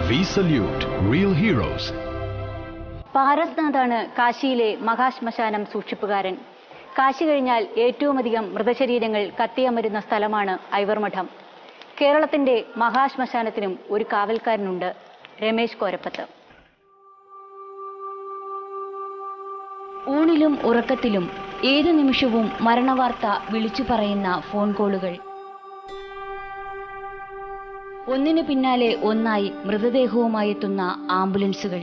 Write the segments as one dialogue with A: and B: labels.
A: We salute real heroes.
B: പാരസ്നാഥാണ് കാശിയിലെ മഹാശ്മശാനം സൂക്ഷിപ്പുകാരൻ Kashi കഴിഞ്ഞാൽ ഏറ്റവുമധികം മൃതശരീരങ്ങൾ കത്തിയമരുന്ന സ്ഥലമാണ് ഐവർമഠം കേരളത്തിന്റെ മഹാശ്മശാനത്തിനും ഒരു കാവൽക്കാരനുണ്ട് രമേശ് കോരപ്പത്ത് ഊണിലും ഉറക്കത്തിലും ഏതു നിമിഷവും മരണവാർത്ത വിളിച്ചു പറയുന്ന ഫോൺ കോളുകൾ ഒന്നിനു പിന്നാലെ ഒന്നായി മൃതദേഹവുമായി എത്തുന്ന ആംബുലൻസുകൾ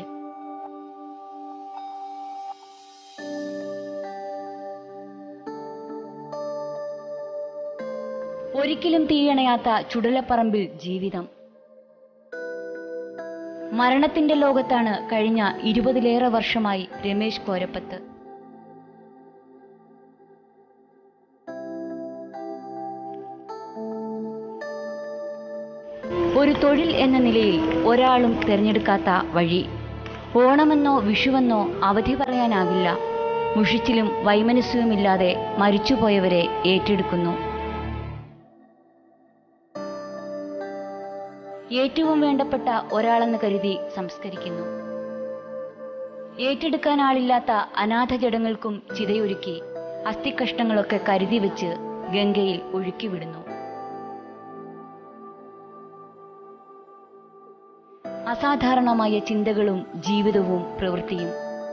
B: ഒരിക്കലും തീയണയാത്ത ചുടലപ്പറമ്പിൽ ജീവിതം മരണത്തിന്റെ ലോകത്താണ് കഴിഞ്ഞ ഇരുപതിലേറെ വർഷമായി രമേശ് കോരപ്പത്ത് ഒരു തൊഴിൽ എന്ന നിലയിൽ ഒരാളും തിരഞ്ഞെടുക്കാത്ത വഴി ഓണമെന്നോ വിഷുവെന്നോ അവധി പറയാനാവില്ല മുഷിച്ചിലും വൈമനസ്യവുമില്ലാതെ മരിച്ചുപോയവരെ ഏറ്റെടുക്കുന്നു ഏറ്റവും വേണ്ടപ്പെട്ട ഒരാളെന്ന് കരുതി സംസ്കരിക്കുന്നു ഏറ്റെടുക്കാൻ ആളില്ലാത്ത അനാഥ ജഡങ്ങൾക്കും ചിതയൊരുക്കി അസ്ഥികഷ്ണങ്ങളൊക്കെ കരുതി വെച്ച് ഗംഗയിൽ ഒഴുക്കിവിടുന്നു അസാധാരണമായ ചിന്തകളും ജീവിതവും പ്രവൃത്തിയും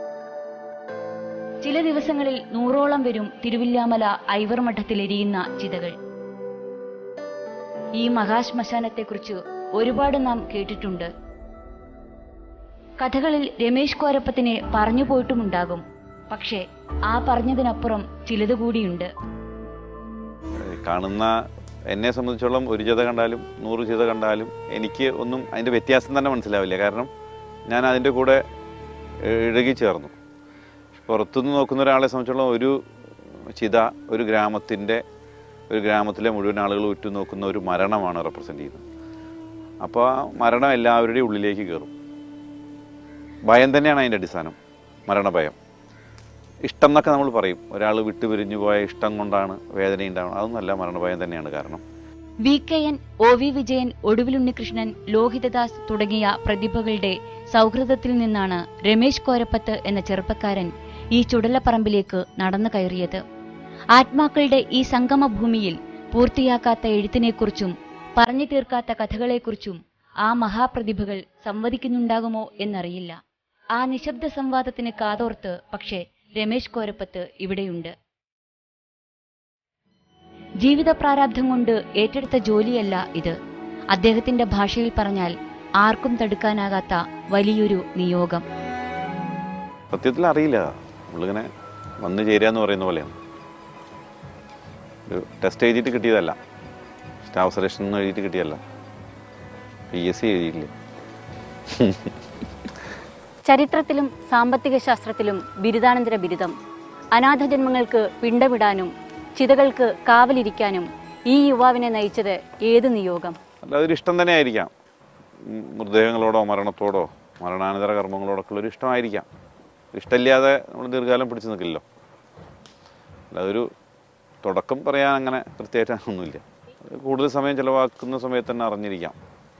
B: ചില ദിവസങ്ങളിൽ നൂറോളം വരും തിരുവില്ലാമല ഐവർ മഠത്തിലെരിയുന്ന ചിതകൾ ഈ മഹാശ്മശാനത്തെക്കുറിച്ച് ഒരുപാട് നാം കേട്ടിട്ടുണ്ട് കഥകളിൽ രമേശ് കോരപ്പത്തിനെ പറഞ്ഞു പോയിട്ടുമുണ്ടാകും പക്ഷേ ആ പറഞ്ഞതിനപ്പുറം ചിലത് കൂടിയുണ്ട്
C: കാണുന്ന എന്നെ സംബന്ധിച്ചോളം ഒരു ചിത കണ്ടാലും നൂറ് ചിത കണ്ടാലും എനിക്ക് ഒന്നും അതിൻ്റെ വ്യത്യാസം തന്നെ മനസ്സിലാവില്ല കാരണം ഞാൻ അതിൻ്റെ കൂടെ ഇഴകി ചേർന്നു പുറത്തുനിന്ന് നോക്കുന്ന ഒരാളെ സംബന്ധിച്ചോളം ഒരു ചിത ഒരു ഗ്രാമത്തിൻ്റെ ഒരു ഗ്രാമത്തിലെ മുഴുവൻ ആളുകൾ ഉറ്റുനോക്കുന്ന ഒരു മരണമാണ് റെപ്രസെൻ്റ് ചെയ്യുന്നത് അപ്പോൾ ആ മരണം എല്ലാവരുടെയും ഉള്ളിലേക്ക് കയറും ഭയം തന്നെയാണ് അതിൻ്റെ അടിസ്ഥാനം മരണഭയം ഇഷ്ടം എന്നൊക്കെ നമ്മൾ പറയും ഒരാൾ വിട്ടുപിരിഞ്ഞു പോയ ഇഷ്ടം കൊണ്ടാണ് വേദന ഉണ്ടാവുന്നത് അതൊന്നല്ല മരണഭയം തന്നെയാണ് കാരണം
B: V K N O V Vijayan Oduvil Unnikrishnan Lohithadas തുടങ്ങിയ പ്രതിഭകളുടെ സൗഹൃദത്തിൽ നിന്നാണ് രമേശ് കോരപ്പത്ത് എന്ന ചെറുപ്പക്കാരൻ ഈ ചുടലപ്പറമ്പിലേക്ക് നടന്നു കയറിയത് ആത്മാക്കളുടെ ഈ സംഗമഭൂമിയിൽ പൂർത്തിയാക്കാത്ത എഴുത്തിനെക്കുറിച്ചും പറഞ്ഞു തീർക്കാത്ത കഥകളെക്കുറിച്ചും ആ മഹാപ്രതിഭകൾ സംവദിക്കുന്നുണ്ടാകുമോ എന്നറിയില്ല ആ നിശബ്ദ സംവാദത്തിന് കാതോർത്ത് പക്ഷേ രമേശ് കോരപ്പത്ത് ഇവിടെയുണ്ട് ജീവിത പ്രാരാബ്ധം കൊണ്ട് ഏറ്റെടുത്ത ജോലിയല്ല ഇത് അദ്ദേഹത്തിന്റെ ഭാഷയിൽ പറഞ്ഞാൽ ആർക്കും തടുക്കാനാകാത്ത വലിയൊരു നിയോഗം
C: സത്യത്തിൽ അറിയില്ല നമ്മളിങ്ങനെ വന്നു ചേരുക എന്ന് പറയുന്ന പോലെയാണ് ഒരു ടെസ്റ്റ് എഴുതിയിട്ട് കിട്ടിയതല്ല സ്റ്റാഫ് സെലക്ഷൻ ഒന്നും എഴുതിയിട്ട് കിട്ടിയതല്ല പി എസ് സി എഴുതിയില്ല
B: ചരിത്രത്തിലും സാമ്പത്തിക ശാസ്ത്രത്തിലും ബിരുദാനന്തര ബിരുദം അനാഥ ജന്മങ്ങൾക്ക് പിണ്ടമിടാനും ചിതകൾക്ക് കാവലിരിക്കാനും ഈ യുവാവിനെ നയിച്ചത് ഏത് നിയോഗം
C: അല്ല അതൊരു ഇഷ്ടം തന്നെ ആയിരിക്കാം ഉം, മൃതദേഹങ്ങളോടോ മരണത്തോടോ മരണാനന്തര കർമ്മങ്ങളോടൊക്കെ ഉള്ളൊരു ഇഷ്ടമായിരിക്കാം ഇഷ്ടമില്ലാതെ നമ്മൾ ദീർഘകാലം പിടിച്ചു നിൽക്കില്ലല്ലോ അല്ല അതൊരു തുടക്കം പറയാൻ അങ്ങനെ കൃത്യമായിട്ട് ഒന്നുമില്ല അത് കൂടുതൽ സമയം ചിലവാക്കുന്ന സമയത്ത് തന്നെ അറിഞ്ഞിരിക്കാം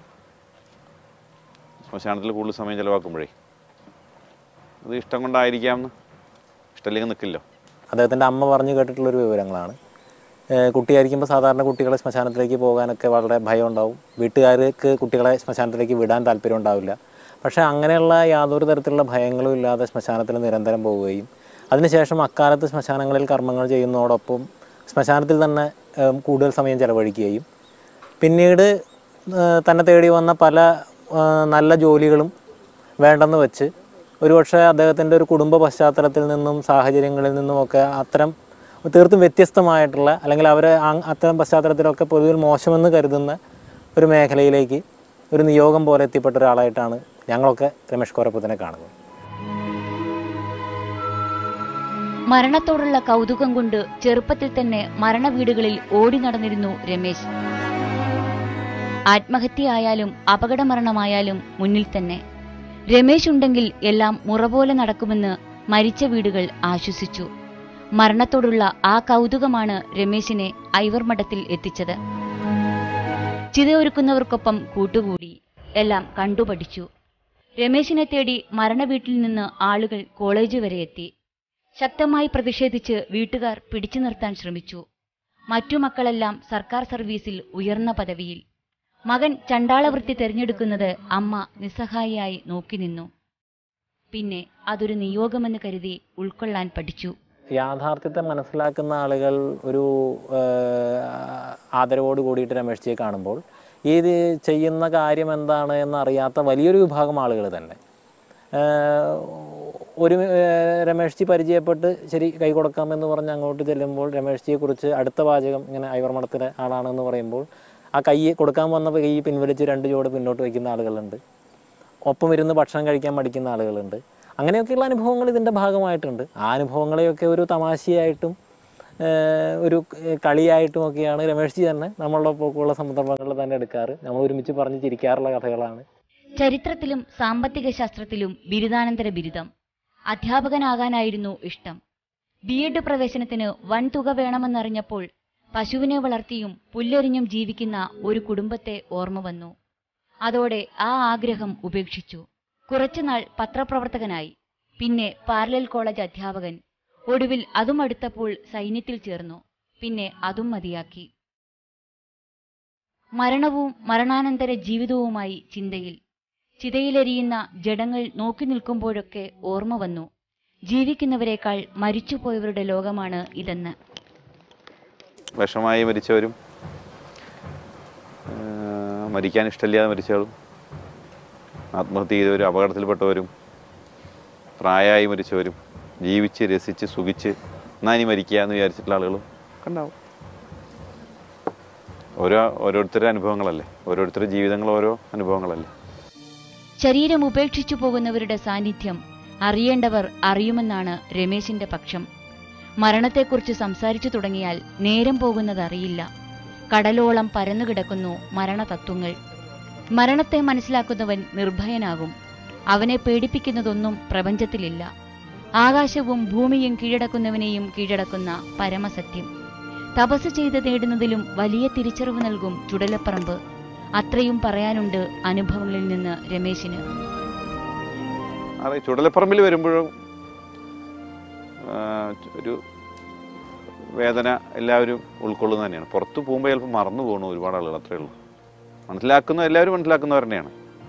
C: ശ്മശാനത്തിൽ കൂടുതൽ സമയം ചിലവാക്കുമ്പോഴേ അത് ഇഷ്ടം കൊണ്ടായിരിക്കാമെന്ന് ഇഷ്ടമില്ലെങ്കിൽ നിൽക്കില്ലോ
D: അദ്ദേഹത്തിൻ്റെ അമ്മ പറഞ്ഞു കേട്ടിട്ടുള്ളൊരു വിവരങ്ങളാണ് ഏഹ് കുട്ടിയായിരിക്കുമ്പോൾ സാധാരണ കുട്ടികളെ ശ്മശാനത്തിലേക്ക് പോകാനൊക്കെ വളരെ ഭയം ഉണ്ടാവും വീട്ടുകാർക്ക് കുട്ടികളെ ശ്മശാനത്തിലേക്ക് വിടാൻ താല്പര്യം ഉണ്ടാവില്ല പക്ഷേ അങ്ങനെയുള്ള യാതൊരു തരത്തിലുള്ള ഭയങ്ങളും ഇല്ലാതെ ശ്മശാനത്തിൽ നിരന്തരം പോവുകയും അതിനുശേഷം അക്കാലത്ത് ശ്മശാനങ്ങളിൽ കർമ്മങ്ങൾ ചെയ്യുന്നതോടൊപ്പം ശ്മശാനത്തിൽ തന്നെ ഏഹ് കൂടുതൽ സമയം ചെലവഴിക്കുകയും പിന്നീട് ഏഹ് തന്നെ തേടി വന്ന പല ഏഹ് നല്ല ജോലികളും വേണ്ടെന്ന് വെച്ച് ഒരുപക്ഷെ അദ്ദേഹത്തിൻ്റെ ഒരു കുടുംബ പശ്ചാത്തലത്തിൽ നിന്നും സാഹചര്യങ്ങളിൽ നിന്നുമൊക്കെ അത്തരം തീർത്തും വ്യത്യസ്തമായിട്ടുള്ള അല്ലെങ്കിൽ അവരെ ആ- അത്തരം പശ്ചാത്തലത്തിലൊക്കെ പൊതുവിൽ മോശമെന്ന് കരുതുന്ന ഒരു മേഖലയിലേക്ക് ഒരു നിയോഗം പോലെ എത്തിപ്പെട്ട ഒരാളായിട്ടാണ് ഞങ്ങളൊക്കെ രമേഷ് കോരപ്പത്തിനെ കാണുന്നത്
B: മരണത്തോടുള്ള കൗതുകം കൊണ്ട് ചെറുപ്പത്തിൽ തന്നെ മരണവീടുകളിൽ ഓടി നടന്നിരുന്നു രമേശ് ആത്മഹത്യയായാലും അപകടമരണമായാലും മുന്നിൽ തന്നെ രമേശ് ഉണ്ടെങ്കിൽ എല്ലാം മുറ പോലെ നടക്കുമെന്ന് മരിച്ച വീടുകൾ ആശ്വസിച്ചു മരണത്തോടുള്ള ആ കൗതുകമാണ് രമേശിനെ ഐവർ മഠത്തിൽ എത്തിച്ചത് ചിതയൊരുക്കുന്നവർക്കൊപ്പം കൂട്ടുകൂടി എല്ലാം കണ്ടുപഠിച്ചു രമേശിനെ തേടി മരണവീട്ടിൽ നിന്ന് ആളുകൾ കോളേജ് വരെ എത്തി ശക്തമായി പ്രതിഷേധിച്ച് വീട്ടുകാർ പിടിച്ചു നിർത്താൻ ശ്രമിച്ചു മറ്റു മക്കളെല്ലാം സർക്കാർ സർവീസിൽ ഉയർന്ന പദവിയിൽ മകൻ ചണ്ടാളവൃത്തി തിരഞ്ഞെടുക്കുന്നത് അമ്മ നിസ്സഹായിയായി നോക്കി നിന്നു പിന്നെ അതൊരു നിയോഗമെന്ന് കരുതി ഉൾക്കൊള്ളാൻ പഠിച്ചു
D: യാഥാർത്ഥ്യത്തെ മനസ്സിലാക്കുന്ന ആളുകൾ ഒരു ആഹ്, ആദരവോട് കൂടിയിട്ട് രമേഷ്ജിയെ കാണുമ്പോൾ ഇത് ചെയ്യുന്ന കാര്യം എന്താണ് എന്നറിയാത്ത വലിയൊരു വിഭാഗം ആളുകൾ തന്നെ ആഹ്, ഒരു ആഹ്, രമേഷ്ജി പരിചയപ്പെട്ട് ശരി കൈ കൊടുക്കാമെന്ന് പറഞ്ഞ് അങ്ങോട്ട് ചെല്ലുമ്പോൾ രമേഷ്ജിയെക്കുറിച്ച് അടുത്ത വാചകം ഇങ്ങനെ ഐവർമഠത്തിലെ ആളാണെന്ന് പറയുമ്പോൾ ആ കൈ കൊടുക്കാൻ വന്നപ്പോൾ കൈ പിൻവലിച്ച് രണ്ട് ചുവട് പിന്നോട്ട് വയ്ക്കുന്ന ആളുകളുണ്ട് ഒപ്പം ഇരുന്ന് ഭക്ഷണം കഴിക്കാൻ മടിക്കുന്ന ആളുകളുണ്ട് അങ്ങനെയൊക്കെയുള്ള അനുഭവങ്ങൾ ഇതിൻ്റെ ഭാഗമായിട്ടുണ്ട് ആ അനുഭവങ്ങളെയൊക്കെ ഒരു തമാശയായിട്ടും ഏഹ്, ഒരു കളിയായിട്ടും ഒക്കെയാണ് രമേഷ്ജി തന്നെ നമ്മളുടെ ഒപ്പമുള്ള സന്ദർഭങ്ങളിൽ തന്നെ എടുക്കാറ് നമ്മൾ ഒരുമിച്ച് പറഞ്ഞ് ചിരിക്കാറുള്ള കഥകളാണ്
B: ചരിത്രത്തിലും സാമ്പത്തിക ശാസ്ത്രത്തിലും ബിരുദാനന്തര ബിരുദം അധ്യാപകനാകാനായിരുന്നു ഇഷ്ടം ബി എഡ് പ്രവേശനത്തിന് വൻ തുക വേണമെന്നറിഞ്ഞപ്പോൾ പശുവിനെ വളർത്തിയും പുല്ലെറിഞ്ഞും ജീവിക്കുന്ന ഒരു കുടുംബത്തെ ഓർമ്മ വന്നു അതോടെ ആ ആഗ്രഹം ഉപേക്ഷിച്ചു കുറച്ചുനാൾ പത്രപ്രവർത്തകനായി പിന്നെ പാരലൽ കോളേജ് അധ്യാപകൻ ഒടുവിൽ അതും അടുത്തപ്പോൾ സൈന്യത്തിൽ ചേർന്നു പിന്നെ അതും മതിയാക്കി മരണവും മരണാനന്തര ജീവിതവുമായി ചിന്തയിൽ ചിതയിലെരിയുന്ന ജഡങ്ങൾ നോക്കി നിൽക്കുമ്പോഴൊക്കെ ഓർമ്മ വന്നു ജീവിക്കുന്നവരെക്കാൾ മരിച്ചുപോയവരുടെ ലോകമാണ് ഇതെന്ന്
C: വിഷമായി മരിച്ചവരും ആ, മരിക്കാൻ ഇഷ്ടമില്ലാതെ മരിച്ചവരും ആത്മഹത്യ ചെയ്തവരും അപകടത്തിൽപ്പെട്ടവരും പ്രായമായി മരിച്ചവരും ജീവിച്ച് രസിച്ച് സുഖിച്ച് എന്നാ ഇനി മരിക്കുക എന്ന് വിചാരിച്ചിട്ടുള്ള ആളുകളും ഒക്കെ ഉണ്ടാവും ഓരോ ഓരോരുത്തരുടെ അനുഭവങ്ങളല്ലേ ഓരോരുത്തരുടെ ജീവിതങ്ങൾ ഓരോ അനുഭവങ്ങളല്ലേ
B: ശരീരം ഉപേക്ഷിച്ചു പോകുന്നവരുടെ സാന്നിധ്യം അറിയേണ്ടവർ അറിയുമെന്നാണ് രമേശിന്റെ പക്ഷം മരണത്തെക്കുറിച്ച് സംസാരിച്ചു തുടങ്ങിയാൽ നേരം പോകുന്നതറിയില്ല കടലോളം പരന്നുകിടക്കുന്നു മരണതത്വങ്ങൾ മരണത്തെ മനസ്സിലാക്കുന്നവൻ നിർഭയനാകും അവനെ പേടിപ്പിക്കുന്നതൊന്നും പ്രപഞ്ചത്തിലില്ല ആകാശവും ഭൂമിയും കീഴടക്കുന്നവനെയും കീഴടക്കുന്ന പരമസത്യം തപസ് ചെയ്ത് നേടുന്നതിലും വലിയ തിരിച്ചറിവ് നൽകും ചുടലപ്പറമ്പ് അത്രയും പറയാനുണ്ട് അനുഭവങ്ങളിൽ നിന്ന് രമേശിന്
C: അത് ചുടലപ്പറമ്പിൽ വരുമ്പോഴും ആ, ഒരു വേദന എല്ലാവരും ഉൾക്കൊള്ളുന്നത് തന്നെയാണ് പുറത്ത് പോകുമ്പോൾ ചിലപ്പോൾ മറന്നു പോകണു ഒരുപാട് ആളുകൾ അത്രേ ഉള്ളൂ മനസ്സിലാക്കുന്ന എല്ലാവരും മനസ്സിലാക്കുന്നവർ തന്നെയാണ്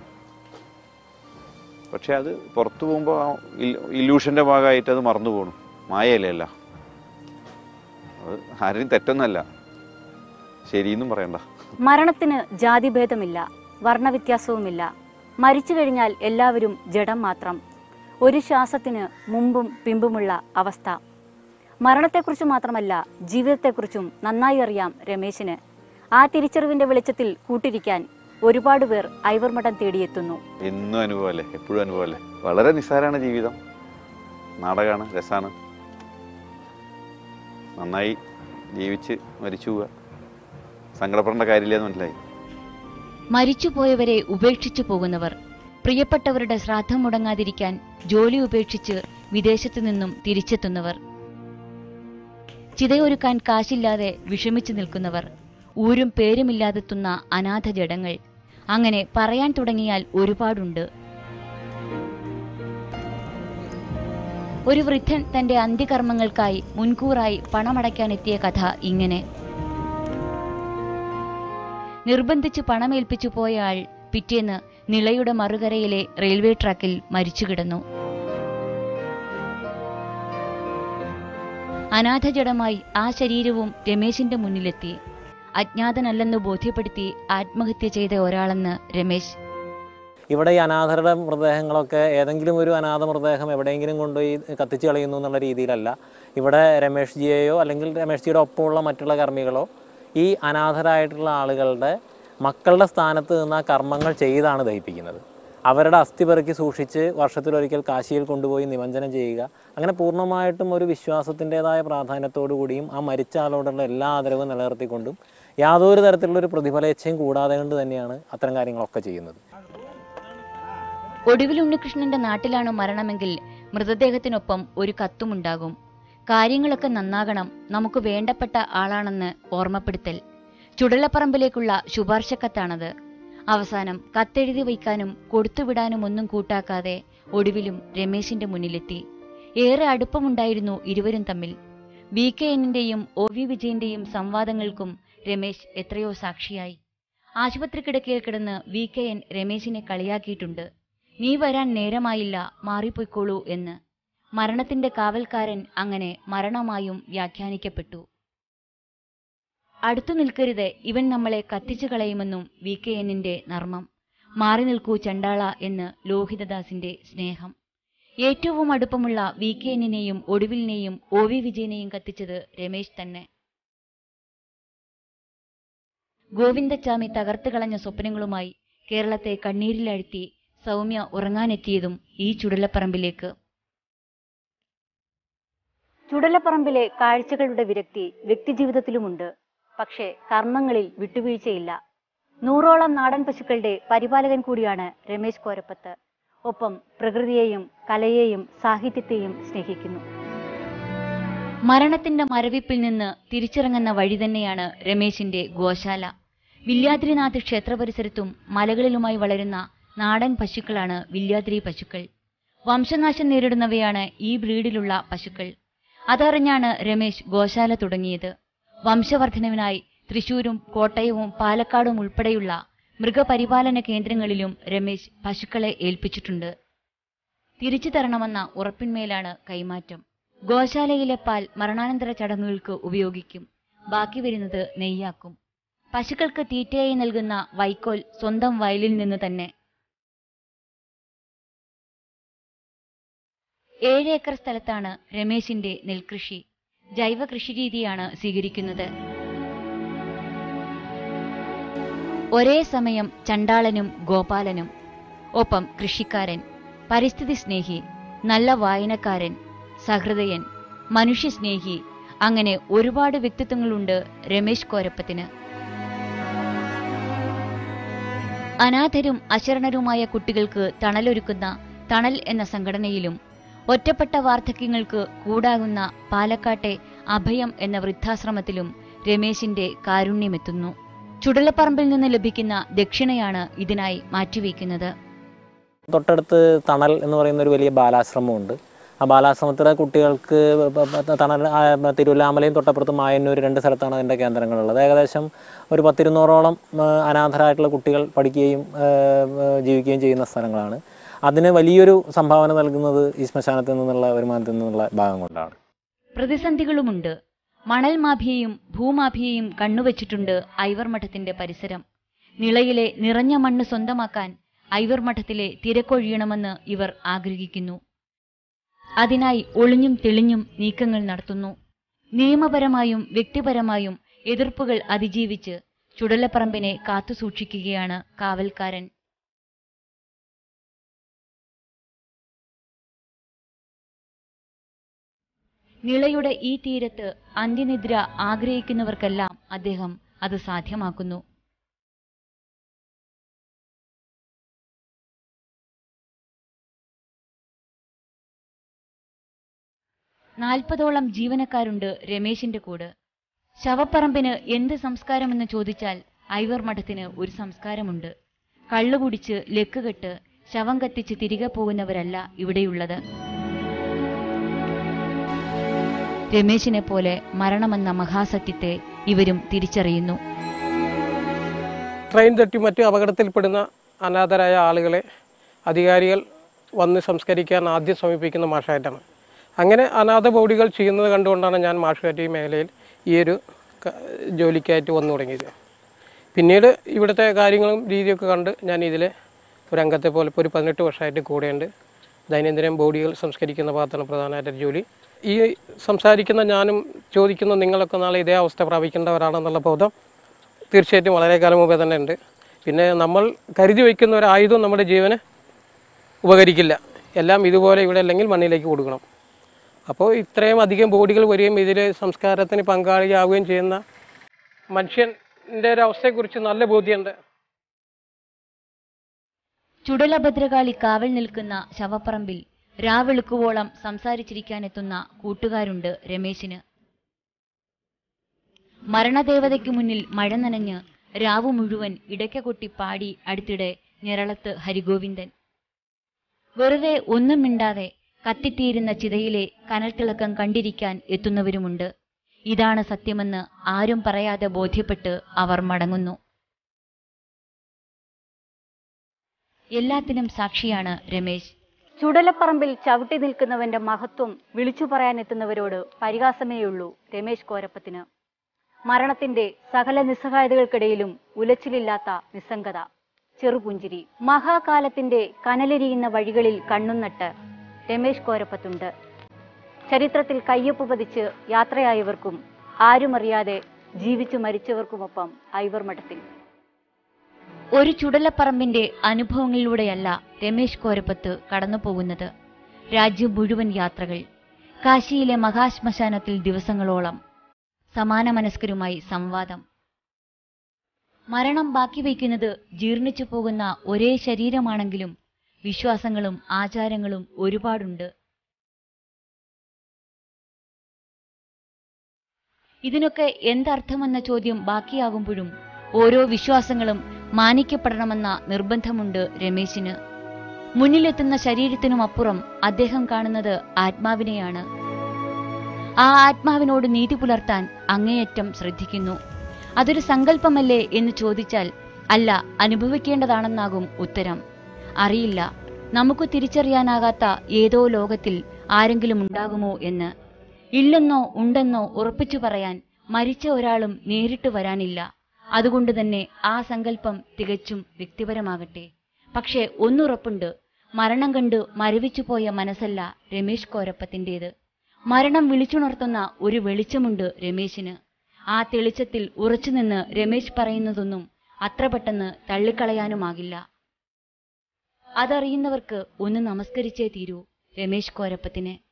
C: പക്ഷെ അത് പുറത്തു പോകുമ്പോൾ ആ ഇല്യൂഷൻ്റെ ഭാഗമായിട്ട് അത് മറന്നു പോകണു മായയല്ലേ അല്ല അത് ആരെയും തെറ്റൊന്നല്ല ശരിയെന്നും പറയണ്ട
E: മരണത്തിന് ജാതിഭേദമില്ല വർണ്ണവ്യത്യാസവുമില്ല മരിച്ചു കഴിഞ്ഞാൽ എല്ലാവരും ജഡം മാത്രം ഒരു ശ്വാസത്തിന് മുമ്പും പിമ്പുമുള്ള അവസ്ഥ മരണത്തെക്കുറിച്ച് മാത്രമല്ല ജീവിതത്തെക്കുറിച്ചും നന്നായി അറിയാം രമേശിന് ആ തിരിച്ചറിവിന്റെ വെളിച്ചത്തിൽ കൂട്ടിരിക്കാൻ ഒരുപാട് പേർ ഐവർമഠം തേടിയെത്തുന്നു
C: എന്നും അനുഭവമല്ലേ എപ്പോഴും അനുഭവമല്ലേ വളരെ നിസ്സാരമാണ് ജീവിതം നാടകമാണ് രസമാണ് നന്നായി ജീവിച്ച് മരിച്ചു പോവുക സങ്കടപ്പെടേണ്ട കാര്യമില്ല എന്ന് മനസ്സിലായി
B: മരിച്ചുപോയവരെ ഉപേക്ഷിച്ചു പോകുന്നവർ പ്രിയപ്പെട്ടവരുടെ ശ്രാദ്ധം മുടങ്ങാതിരിക്കാൻ ജോലി ഉപേക്ഷിച്ച് വിദേശത്തു നിന്നും തിരിച്ചെത്തുന്നവർ ചിതയൊരുക്കാൻ കാശില്ലാതെ വിഷമിച്ചു നിൽക്കുന്നവർ ഊരും പേരുമില്ലാതെത്തുന്ന അനാഥ ജഡങ്ങൾ അങ്ങനെ പറയാൻ തുടങ്ങിയാൽ ഒരുപാടുണ്ട് ഒരു വൃദ്ധൻ തന്റെ അന്ത്യകർമ്മങ്ങൾക്കായി മുൻകൂറായി പണമടയ്ക്കാനെത്തിയ കഥ ഇങ്ങനെ നിർബന്ധിച്ച് പണമേൽപ്പിച്ചു പോയ ആൾ പിറ്റേന്ന് നിളയുടെ മറുകരയിലെ റെയിൽവേ ട്രാക്കിൽ മരിച്ചുകിടന്നു അനാഥജടമായി ആ ശരീരവും രമേശിന്റെ മുന്നിലെത്തി അജ്ഞാതനല്ലെന്ന് ബോധ്യപ്പെടുത്തി ആത്മഹത്യ ചെയ്ത ഒരാളെന്ന് രമേശ്
D: ഇവിടെ ഈ അനാഥരുടെ മൃതദേഹങ്ങളൊക്കെ ഏതെങ്കിലും ഒരു അനാഥ മൃതദേഹം എവിടെയെങ്കിലും കൊണ്ടുപോയി കത്തിച്ച് കളയുന്നു എന്നുള്ള രീതിയിലല്ല ഇവിടെ രമേഷ് ജിയെയോ അല്ലെങ്കിൽ രമേഷ് ജിയുടെ ഒപ്പമുള്ള മറ്റുള്ള കർമ്മികളോ ഈ അനാഥരായിട്ടുള്ള ആളുകളുടെ മക്കളുടെ സ്ഥാനത്ത് നിന്ന് ആ കർമ്മങ്ങൾ ചെയ്താണ് ദഹിപ്പിക്കുന്നത് അവരുടെ അസ്ഥി പെറുക്കി സൂക്ഷിച്ച് വർഷത്തിലൊരിക്കൽ കാശിയിൽ കൊണ്ടുപോയി നിമഞ്ജനം ചെയ്യുക അങ്ങനെ പൂർണ്ണമായിട്ടും ഒരു വിശ്വാസത്തിൻ്റെതായ പ്രാധാന്യത്തോടു കൂടിയും ആ മരിച്ച ആളോടുള്ള എല്ലാ ആദരവും നിലനിർത്തിക്കൊണ്ടും യാതൊരു തരത്തിലുള്ള ഒരു പ്രതിഫലേച്ഛയും കൂടാതെ കൊണ്ട് തന്നെയാണ് അത്തരം കാര്യങ്ങളൊക്കെ ചെയ്യുന്നത്
B: ഒടുവിൽ ഉണ്ണികൃഷ്ണന്റെ നാട്ടിലാണ് മരണമെങ്കിൽ മൃതദേഹത്തിനൊപ്പം ഒരു കത്തുമുണ്ടാകും കാര്യങ്ങളൊക്കെ നന്നാകണം നമുക്ക് വേണ്ടപ്പെട്ട ആളാണെന്ന് ഓർമ്മപ്പെടുത്തൽ ചുടലപ്പറമ്പിലേക്കുള്ള ശുപാർശക്കത്താണത് അവസാനം കത്തെഴുതി വയ്ക്കാനും കൊടുത്തുവിടാനും ഒന്നും കൂട്ടാക്കാതെ ഒടുവിലും രമേശിന്റെ മുന്നിലെത്തി ഏറെ അടുപ്പമുണ്ടായിരുന്നു ഇരുവരും തമ്മിൽ വി കെ എന്നിന്റെയും ഒ വി വിജയന്റെയും സംവാദങ്ങൾക്കും രമേശ് എത്രയോ സാക്ഷിയായി ആശുപത്രി കിടക്കയിൽ കിടന്ന് വി കെ എൻ രമേശിനെ കളിയാക്കിയിട്ടുണ്ട് നീ വരാൻ നേരമായില്ല മാറിപ്പോയിക്കോളൂ എന്ന് മരണത്തിന്റെ കാവൽക്കാരൻ അങ്ങനെ മരണമായും വ്യാഖ്യാനിക്കപ്പെട്ടു അടുത്തു നിൽക്കരുത് ഇവൻ നമ്മളെ കത്തിച്ചു കളയുമെന്നും വി കെ എന്നിന്റെ നർമ്മം മാറി നിൽക്കൂ ചണ്ടാള എന്ന് ലോഹിതദാസിന്റെ സ്നേഹം ഏറ്റവും അടുപ്പമുള്ള വി കെ എന്നിനെയും ഒടുവിലിനെയും ഒ വി വിജയനെയും കത്തിച്ചത് രമേശ് തന്നെ ഗോവിന്ദച്ചാമി തകർത്തു കളഞ്ഞ സ്വപ്നങ്ങളുമായി കേരളത്തെ കണ്ണീരിലഴ്ത്തി സൗമ്യ ഉറങ്ങാനെത്തിയതും ഈ ചുടലപ്പറമ്പിലേക്ക് ചുടലപ്പറമ്പിലെ കാഴ്ചകളുടെ വിരക്തി വ്യക്തിജീവിതത്തിലുമുണ്ട് പക്ഷേ കർമ്മങ്ങളിൽ വിട്ടുവീഴ്ചയില്ല നൂറോളം നാടൻ പശുക്കളുടെ പരിപാലകൻ കൂടിയാണ് രമേശ് കോരപ്പത്ത് ഒപ്പം പ്രകൃതിയെയും കലയെയും സാഹിത്യത്തെയും സ്നേഹിക്കുന്നു മരണത്തിന്റെ മരവിപ്പിൽ നിന്ന് തിരിച്ചിറങ്ങുന്ന വഴി തന്നെയാണ് രമേശിന്റെ ഗോശാല വില്യാദ്രിനാഥ് ക്ഷേത്ര പരിസരത്തും മലകളിലുമായി വളരുന്ന നാടൻ പശുക്കളാണ് വില്യാദ്രി പശുക്കൾ വംശനാശം നേരിടുന്നവയാണ് ഈ ബ്രീഡിലുള്ള പശുക്കൾ അതറിഞ്ഞാണ് രമേശ് ഗോശാല തുടങ്ങിയത് വംശവർദ്ധനവിനായി തൃശൂരും കോട്ടയവും പാലക്കാടും ഉൾപ്പെടെയുള്ള മൃഗപരിപാലന കേന്ദ്രങ്ങളിലും രമേശ് പശുക്കളെ ഏൽപ്പിച്ചിട്ടുണ്ട് തിരിച്ചു തരണമെന്ന ഉറപ്പിന്മേലാണ് കൈമാറ്റം ഗോശാലയിലെ പാൽ മരണാനന്തര ചടങ്ങുകൾക്ക് ഉപയോഗിക്കും ബാക്കി വരുന്നത് നെയ്യാക്കും പശുക്കൾക്ക് തീറ്റയായി നൽകുന്ന വൈക്കോൽ സ്വന്തം വയലിൽ നിന്ന് തന്നെ ഏഴ് ഏക്കർ സ്ഥലത്താണ് രമേശിന്റെ നെൽകൃഷി ജൈവ കൃഷിരീതിയാണ് സ്വീകരിക്കുന്നത് ഒരേ സമയം ചണ്ടാളനും ഗോപാലനും ഒപ്പം കൃഷിക്കാരൻ പരിസ്ഥിതി സ്നേഹി നല്ല വായനക്കാരൻ സഹൃദയൻ മനുഷ്യസ്നേഹി അങ്ങനെ ഒരുപാട് വ്യക്തിത്വങ്ങളുണ്ട് രമേശ് കോരപ്പത്തിന് അനാഥരും അശരണരുമായ കുട്ടികൾക്ക് തണലൊരുക്കുന്ന തണൽ എന്ന സംഘടനയിലും ഒറ്റപ്പെട്ട വാർദ്ധക്യങ്ങൾക്ക് കൂടാകുന്ന പാലക്കാട്ടെ അഭയം എന്ന വൃദ്ധാശ്രമത്തിലും രമേശിന്റെ കാരുണ്യമെത്തുന്നു ചുടലപ്പറമ്പിൽ നിന്ന് ലഭിക്കുന്ന ദക്ഷിണയാണ് ഇതിനായി മാറ്റിവെക്കുന്നത്
D: തൊട്ടടുത്ത് തണൽ എന്ന് പറയുന്ന ഒരു വലിയ ബാലാശ്രമമുണ്ട് ആ ബാലാശ്രമത്തിലെ കുട്ടികൾക്ക് പ- പ- തണൽ ആ, തിരുവല്ലാമലയും തൊട്ടപ്പുറത്ത് മായന്നൂർ രണ്ട് സ്ഥലത്താണ് അതിൻ്റെ കേന്ദ്രങ്ങളുള്ളത് ഏകദേശം ഒരു പത്തിരുന്നൂറോളം ആ, അനാഥരായിട്ടുള്ള കുട്ടികൾ പഠിക്കുകയും ആ, ആ, ജീവിക്കുകയും ചെയ്യുന്ന സ്ഥലങ്ങളാണ് അതിന് വലിയൊരു സംഭാവന നൽകുന്നത് ഈ ശ്മശാനത്തിൽ നിന്നുള്ള വരുമാനത്തിൽ നിന്നുള്ള ഭാഗം കൊണ്ടാണ്
B: പ്രതിസന്ധികളുമുണ്ട് മണൽ മാഫിയയും ഭൂമാഫിയയും കണ്ണുവച്ചിട്ടുണ്ട് ഐവർ മഠത്തിന്റെ പരിസരം നിളയിലെ നിറഞ്ഞ മണ്ണ് സ്വന്തമാക്കാൻ ഐവർ മഠത്തിലെ തിരക്കൊഴിയണമെന്ന് ഇവർ ആഗ്രഹിക്കുന്നു അതിനായി ഒളിഞ്ഞും തെളിഞ്ഞും നീക്കങ്ങൾ നടത്തുന്നു നിയമപരമായും വ്യക്തിപരമായും എതിർപ്പുകൾ അതിജീവിച്ച് ചുടലപ്പറമ്പിനെ കാത്തുസൂക്ഷിക്കുകയാണ് കാവൽക്കാരൻ നിളയുടെ ഈ തീരത്ത് അന്ത്യനിദ്ര ആഗ്രഹിക്കുന്നവർക്കെല്ലാം അദ്ദേഹം അത് സാധ്യമാക്കുന്നു നാൽപ്പതോളം ജീവനക്കാരുണ്ട് രമേശിന്റെ കൂട് ശവപ്പറമ്പിന് എന്ത് സംസ്കാരമെന്ന് ചോദിച്ചാൽ ഐവർ മഠത്തിന് ഒരു സംസ്കാരമുണ്ട് കള്ളുകുടിച്ച് ലക്കുകെട്ട് ശവം കത്തിച്ച് തിരികെ പോകുന്നവരല്ല ഇവിടെയുള്ളത് രമേശിനെ പോലെ മരണമെന്ന മഹാസത്യത്തെ ഇവരും തിരിച്ചറിയുന്നു
F: ട്രെയിൻ തട്ടി മറ്റു അപകടത്തിൽപ്പെടുന്ന അനാഥരായ ആളുകളെ അധികാരികൾ വന്ന് സംസ്കരിക്കാൻ ആദ്യം സമീപിക്കുന്ന മാഷായിട്ടാണ് അങ്ങനെ അനാഥ ബോഡികൾ ചെയ്യുന്നത് കണ്ടുകൊണ്ടാണ് ഞാൻ മാഷുകാറ്റ് ഈ മേഖലയിൽ ഈ ഒരു ക- ജോലിക്കായിട്ട് വന്നു തുടങ്ങിയത് പിന്നീട് ഇവിടുത്തെ കാര്യങ്ങളും രീതിയൊക്കെ കണ്ട് ഞാൻ ഇതിലെ ഒരു അംഗത്തെ പോലെ ഇപ്പോൾ ഒരു പതിനെട്ട് വർഷമായിട്ട് കൂടെയുണ്ട് ദൈനംദിനം ബോഡികൾ സംസ്കരിക്കുന്ന ഭാഗത്താണ് പ്രധാനമായിട്ട് ജോലി ഈ സംസാരിക്കുന്ന ഞാനും ചോദിക്കുന്ന നിങ്ങളൊക്കെ നാളെ ഇതേ അവസ്ഥ പ്രാപിക്കേണ്ടവരാണെന്നുള്ള ബോധം തീർച്ചയായിട്ടും വളരെ കാലം മുമ്പേ തന്നെ ഉണ്ട് പിന്നെ നമ്മൾ കരുതി വയ്ക്കുന്ന ഒരു ആയുധം നമ്മുടെ ജീവന് ഉപകരിക്കില്ല എല്ലാം ഇതുപോലെ ഇവിടെ അല്ലെങ്കിൽ മണ്ണിലേക്ക് കൊടുക്കണം അപ്പോൾ ഇത്രയും അധികം ബോഡികൾ വരികയും ഇതിൽ സംസ്കാരത്തിന് പങ്കാളിയാവുകയും ചെയ്യുന്ന മനുഷ്യൻ്റെ ഒരു അവസ്ഥയെക്കുറിച്ച് നല്ല ബോധ്യമുണ്ട്
B: ചുടലഭദ്രകാളി കാവൽ നിൽക്കുന്ന ശവപ്പറമ്പിൽ രാവെളുക്കുവോളം സംസാരിച്ചിരിക്കാനെത്തുന്ന കൂട്ടുകാരുണ്ട് രമേശിന് മരണദേവതയ്ക്ക് മുന്നിൽ മഴ നനഞ്ഞ് രാവു മുഴുവൻ ഇടയ്ക്ക കൊട്ടി പാടി അടുത്തിടെ ഞെരളത്ത് ഹരിഗോവിന്ദൻ വെറുതെ ഒന്നും മിണ്ടാതെ കത്തിത്തീരുന്ന ചിതയിലെ കനൽത്തിളക്കം കണ്ടിരിക്കാൻ എത്തുന്നവരുമുണ്ട് ഇതാണ് സത്യമെന്ന് ആരും പറയാതെ ബോധ്യപ്പെട്ട് അവർ മടങ്ങുന്നു എല്ലാത്തിനും സാക്ഷിയാണ് രമേശ്
E: ചുടലപ്പറമ്പിൽ ചവിട്ടി നിൽക്കുന്നവന്റെ മഹത്വം വിളിച്ചു പറയാൻ എത്തുന്നവരോട് പരിഹാസമേയുള്ളൂ രമേശ് കോരപ്പത്തിന് മരണത്തിന്റെ സകല നിസ്സഹായതകൾക്കിടയിലും ഉലച്ചിലില്ലാത്ത നിസ്സംഗത ചെറുപുഞ്ചിരി മഹാകാലത്തിന്റെ കനലെരിയുന്ന വഴികളിൽ കണ്ണുനട്ട് രമേശ് കോരപ്പത്തുണ്ട് ചരിത്രത്തിൽ കയ്യൊപ്പ് പതിച്ച് യാത്രയായവർക്കും ആരുമറിയാതെ ജീവിച്ചു മരിച്ചവർക്കുമൊപ്പം ഐവർ മഠത്തിൽ
B: ഒരു ചുടലപ്പറമ്പിന്റെ അനുഭവങ്ങളിലൂടെയല്ല രമേശ് കോരപ്പത്ത് കടന്നുപോകുന്നത് രാജ്യം മുഴുവൻ യാത്രകൾ കാശിയിലെ മഹാശ്മശാനത്തിൽ ദിവസങ്ങളോളം സമാന മനസ്കരുമായി സംവാദം മരണം ബാക്കി വയ്ക്കുന്നത് ജീർണിച്ചു പോകുന്ന ഒരേ ശരീരമാണെങ്കിലും വിശ്വാസങ്ങളും ആചാരങ്ങളും ഒരുപാടുണ്ട് ഇതിനൊക്കെ എന്തർത്ഥമെന്ന ചോദ്യം ബാക്കിയാകുമ്പോഴും ഓരോ വിശ്വാസങ്ങളും മാനിക്കപ്പെടണമെന്ന നിർബന്ധമുണ്ട് രമേശിന് മുന്നിലെത്തുന്ന ശരീരത്തിനും അപ്പുറം അദ്ദേഹം കാണുന്നത് ആത്മാവിനെയാണ് ആ ആത്മാവിനോട് നീതി പുലർത്താൻ അങ്ങേയറ്റം ശ്രദ്ധിക്കുന്നു അതൊരു സങ്കല്പമല്ലേ എന്ന് ചോദിച്ചാൽ അല്ല അനുഭവിക്കേണ്ടതാണെന്നാകും ഉത്തരം അറിയില്ല നമുക്ക് തിരിച്ചറിയാനാകാത്ത ഏതോ ലോകത്തിൽ ആരെങ്കിലും ഉണ്ടാകുമോ എന്ന് ഇല്ലെന്നോ ഉണ്ടെന്നോ ഉറപ്പിച്ചു പറയാൻ മരിച്ച ഒരാളും നേരിട്ട് വരാനില്ല അതുകൊണ്ട് തന്നെ ആ സങ്കല്പം തികച്ചും വ്യക്തിപരമാകട്ടെ പക്ഷേ ഒന്നുറപ്പുണ്ട് മരണം കണ്ട് മരവിച്ചു പോയ മനസ്സല്ല രമേശ് കോരപ്പത്തിൻ്റെത് മരണം വിളിച്ചുണർത്തുന്ന ഒരു വെളിച്ചമുണ്ട് രമേശിന് ആ തെളിച്ചത്തിൽ ഉറച്ചുനിന്ന് രമേശ് പറയുന്നതൊന്നും അത്ര പെട്ടെന്ന് തള്ളിക്കളയാനുമാകില്ല അതറിയുന്നവർക്ക് ഒന്ന് നമസ്കരിച്ചേ തീരൂ രമേശ് കോരപ്പത്തിന്